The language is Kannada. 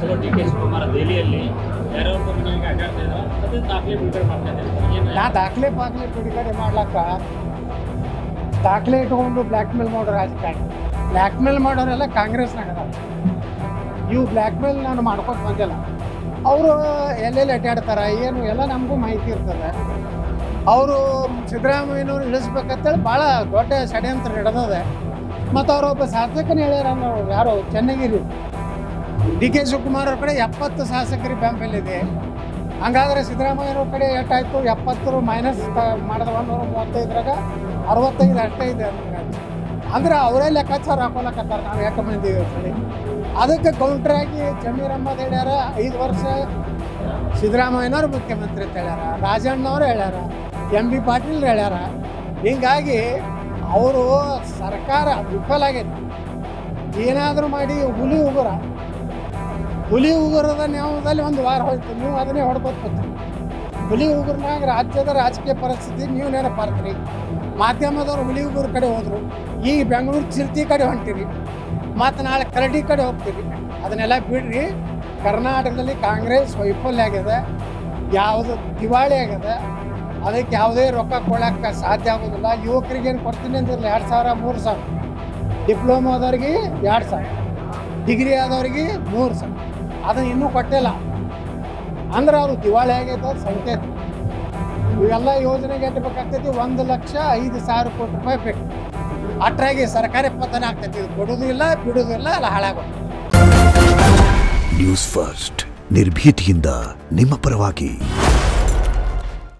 ಡಿ ಕೆ ಶಿವಕುಮಾರ್ ದೆಹಲಿಯಲ್ಲಿ ಯಾರೋ ಒಬ್ಬ ಮನೆಗೆ ಅಡ್ಡಾಡ್ತಾ ಇದ್ದಾರೆ ಅದು ದಾಖಲೆ ಬಿಡುಗಡೆ ಮಾಡ್ತಾ ಇದ್ದಾರೆ ಏನು ನಾ ದಾಖಲೆ ಪಾಕ್ಲೆ ಬಿಡುಗಡೆ ಮಾಡ್ಲಕ್ಕ ದಾಖಲೆ ಇಟ್ಕೊಂಡು ಬ್ಲ್ಯಾಕ್ ಮೇಲ್ ಮಾಡೋ ರಾಜಕಾರಣಿ ಬ್ಲ್ಯಾಕ್ ಮೇಲ್ ಮಾಡೋರೆಲ್ಲ ಕಾಂಗ್ರೆಸ್ನಾಗ ಅದಾರ ಇವು ಬ್ಲ್ಯಾಕ್ ಮೇಲ್ ನಾನು ಮಾಡ್ಕೊತ ಬಂದಿಲ್ಲ ಅವರು ಎಲ್ಲೆಲ್ಲಿ ಅಡ್ಡಾಡ್ತಾರ ಏನು ಎಲ್ಲ ನಮಗೂ ಮಾಹಿತಿ ಇರ್ತದೆ ಅವರು ಸಿದ್ದರಾಮಯ್ಯನವ್ರು ಇಳಿಸ್ಬೇಕಂತೇಳಿ ಭಾಳ ದೊಡ್ಡ ಷಡ್ಯಂತ್ರ ನಡೆದದೆ ಮತ್ತು ಅವರೊಬ್ಬ ಶಾಸಕನ ಹೇಳ್ಯಾರ ಅನ್ನೋರು ಯಾರು ಚೆನ್ನಗಿರಿ ಡಿ ಕೆ ಶಿವಕುಮಾರ್ ಅವ್ರ ಕಡೆ ಎಪ್ಪತ್ತು ಶಾಸಕರಿಗೆ ಬೆಂಬಲ ಇದೆ ಹಂಗಾದ್ರೆ ಸಿದ್ದರಾಮಯ್ಯವ್ರ ಕಡೆ ಎಷ್ಟಾಯ್ತು ಎಪ್ಪತ್ತರ ಮೈನಸ್ ಮಾಡಿದ ಒಂದೂರ ಮೂವತ್ತೈದರಾಗ ಅರವತ್ತೈದು ಅಷ್ಟೇ ಇದೆ ಅಂತ ಅಂದ್ರೆ ಅವರೇ ಲೆಕ್ಕಾಚಾರ ಹಾಕೊಳಕತ್ತಾರ ನಾವು ಯಾಕೆ ಬಂದೀವಿ ಅಂತೇಳಿ ಅದಕ್ಕೆ ಕೌಂಟರ್ ಆಗಿ ಜಮೀರ್ ಅಹ್ಮದ್ ಹೇಳ್ಯಾರ ಐದು ವರ್ಷ ಸಿದ್ದರಾಮಯ್ಯನವ್ರು ಮುಖ್ಯಮಂತ್ರಿ ಅಂತ ಹೇಳ್ಯಾರ ರಾಜಣ್ಣವ್ರು ಹೇಳ್ಯಾರ ಎಂ ಬಿ ಪಾಟೀಲ್ ಹೇಳ್ಯಾರ ಹಿಂಗಾಗಿ ಅವರು ಸರ್ಕಾರ ವಿಫಲ ಆಗೈತಿ ಏನಾದರೂ ಮಾಡಿ ಹುಲಿ ಉಗುರ ಹುಲಿ ಉಗುರದ ನ್ಯಾಯದಲ್ಲಿ ಒಂದು ವಾರ ಹೋಯ್ತು ನೀವು ಅದನ್ನೇ ಹೊಡ್ಕೊತ ಕೂತ್ರಿ ಹುಲಿ ಉಗುರ್ನಾಗ ರಾಜ್ಯದ ರಾಜಕೀಯ ಪರಿಸ್ಥಿತಿ ನೀವು ನೆನಪಾರ್ತೀರಿ ಮಾಧ್ಯಮದವ್ರು ಹುಲಿ ಉಗುರು ಕಡೆ ಹೋದ್ರು ಈಗ ಬೆಂಗಳೂರು ಚಿಲ್ತಿ ಕಡೆ ಹೊಂಟಿರಿ ಮತ್ತು ನಾಳೆ ಕರಡಿ ಕಡೆ ಹೋಗ್ತೀರಿ ಅದನ್ನೆಲ್ಲ ಬಿಡ್ರಿ ಕರ್ನಾಟಕದಲ್ಲಿ ಕಾಂಗ್ರೆಸ್ ವೈಫಲ್ಯ ಆಗಿದೆ ಯಾವುದು ದಿವಾಳಿ ಆಗಿದೆ ಅದಕ್ಕೆ ಯಾವುದೇ ರೊಕ್ಕ ಕೊಡೋಕ್ಕೆ ಸಾಧ್ಯ ಆಗೋದಿಲ್ಲ ಯುವಕರಿಗೆ ಏನು ಕೊಡ್ತೀನಿ ಅಂದಿರಲಿಲ್ಲ ಎರಡು ಸಾವಿರ ಮೂರು ಸಾವಿರ ಡಿಪ್ಲೊಮಾದವ್ರಿಗೆ ಎರಡು ಸಾವಿರ ಡಿಗ್ರಿ ಆದವ್ರಿಗೆ ಮೂರು ಸಾವಿರ ಅದನ್ನು ಇನ್ನೂ ಕೊಟ್ಟಿಲ್ಲ ಅಂದ್ರೆ ಅವರು ದಿವಾಳಿ ಆಗೈತೆ ಅಂತ ಸಂಕೇತ ಇವೆಲ್ಲ ಯೋಜನೆಗೆ ಎಟ್ಟಬೇಕಾಗ್ತೈತಿ ಒಂದು ಲಕ್ಷ ಐದು ಸಾವಿರ ಕೋಟಿ ರೂಪಾಯಿ ಬೇಕು ಅಟ್ರಾಗಿ ಸರ್ಕಾರಿ ಪತನ ಆಗ್ತೈತಿ ಇದು ಕೊಡೋದು ಇಲ್ಲ ಬಿಡೋದು ಇಲ್ಲ ಅಲ್ಲ ಹಾಳಾಗೋದು ನ್ಯೂಸ್ ಫಸ್ಟ್ ನಿರ್ಭೀತಿಯಿಂದ ನಿಮ್ಮ ಪರವಾಗಿ